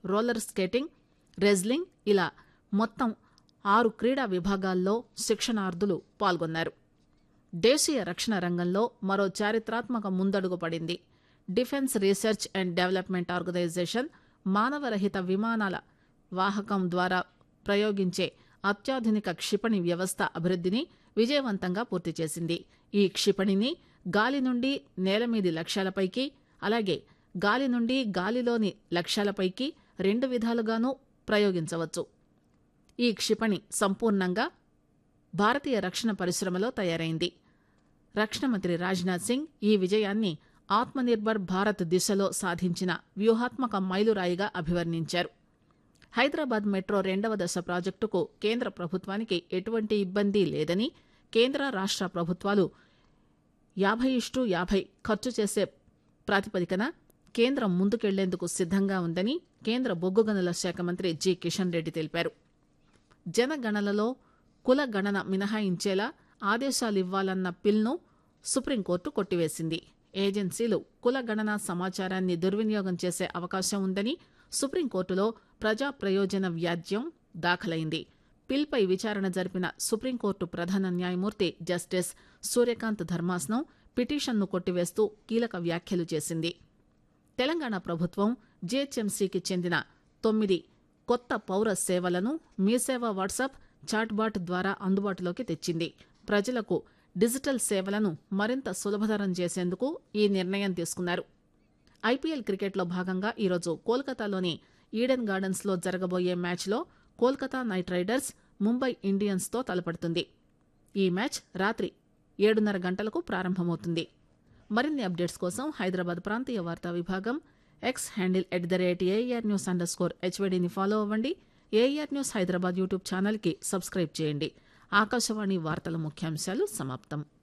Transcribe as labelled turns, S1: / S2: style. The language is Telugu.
S1: రోలర్ స్కేటింగ్ రెజ్లింగ్ ఇలా మొత్తం ఆరు క్రీడా విభాగాల్లో శిక్షణార్థులు పాల్గొన్నారు దేశీయ రక్షణ రంగంలో మరో చారిత్రాత్మక ముందడుగు పడింది defence research and development organisation మానవరహిత విమానాల వాహకం ద్వారా ప్రయోగించే అత్యాధునిక క్షిపణి వ్యవస్థ అభివృద్ధిని విజయవంతంగా పూర్తి చేసింది ఈ క్షిపణిని గాలి నుండి నేలమీది లక్ష్యాలపైకి అలాగే గాలి నుండి గాలిలోని లక్ష్యాలపైకి రెండు విధాలుగానూ ప్రయోగించవచ్చు ఈ క్షిపణి సంపూర్ణంగా భారతీయ రక్షణ పరిశ్రమలో తయారైంది రక్షణ మంత్రి రాజ్నాథ్ సింగ్ ఈ విజయాన్ని ఆత్మనిర్భర్ భారత్ దిశలో సాధించిన వ్యూహాత్మక మైలురాయిగా అభివర్ణించారు హైదరాబాద్ మెట్రో రెండవ దశ ప్రాజెక్టుకు కేంద్ర ప్రభుత్వానికి ఎటువంటి ఇబ్బంది లేదని కేంద్ర రాష్ట్ర ప్రభుత్వాలు యాభై ఇష్టు యాభై ఖర్చు చేసే ప్రాతిపదికన కేంద్రం ముందుకెళ్లేందుకు సిద్దంగా ఉందని కేంద్ర బొగ్గు గనుల శాఖ మంత్రి జి కిషన్ రెడ్డి తెలిపారు జనగణనలో కుల గణన మినహాయించేలా ఆదేశాలివ్వాలన్న పిల్ను సుప్రీంకోర్టు కొట్టివేసింది ఏజెన్సీలు కుల గణన సమాచారాన్ని దుర్వినియోగం చేసే అవకాశం ఉందని సుప్రీంకోర్టులో ప్రజా ప్రయోజన వ్యాజ్యం దాఖలైంది పిల్పై విచారణ జరిపిన సుప్రీంకోర్టు ప్రధాన న్యాయమూర్తి జస్టిస్ సూర్యకాంత్ ధర్మాసనం పిటిషన్ను కొట్టివేస్తూ కీలక వ్యాఖ్యలు చేసింది తెలంగాణ ప్రభుత్వం జీహెచ్ఎంసీకి చెందిన తొమ్మిది కొత్త పౌర సేవలను మీసేవ వాట్సాప్ చాట్బాట్ ద్వారా అందుబాటులోకి తెచ్చింది ప్రజలకు డిజిటల్ సేవలను మరింత సులభతరం చేసేందుకు ఈ నిర్ణయం తీసుకున్నారు ఐపీఎల్ క్రికెట్లో భాగంగా ఈరోజు కోల్కతాలోని ఈడెన్ గార్డెన్స్ లో జరగబోయే మ్యాచ్లో Kolkata Knight Riders Mumbai Indians తో తలపడుతుంది ఈ మ్యాచ్ రాత్రి ఏడున్నర గంటలకు ప్రారంభమవుతుంది మరిన్ని అప్డేట్స్ కోసం హైదరాబాద్ ప్రాంతీయ వార్తా విభాగం X handle at the rate AIR news under score హెచ్వైడీని ఫాలో అవ్వండి ఏఆర్ న్యూస్ హైదరాబాద్ యూట్యూబ్ ఛానల్కి సబ్స్క్రైబ్ చేయండి ఆకాశవాణి వార్తల ముఖ్యాంశాలు సమాప్తం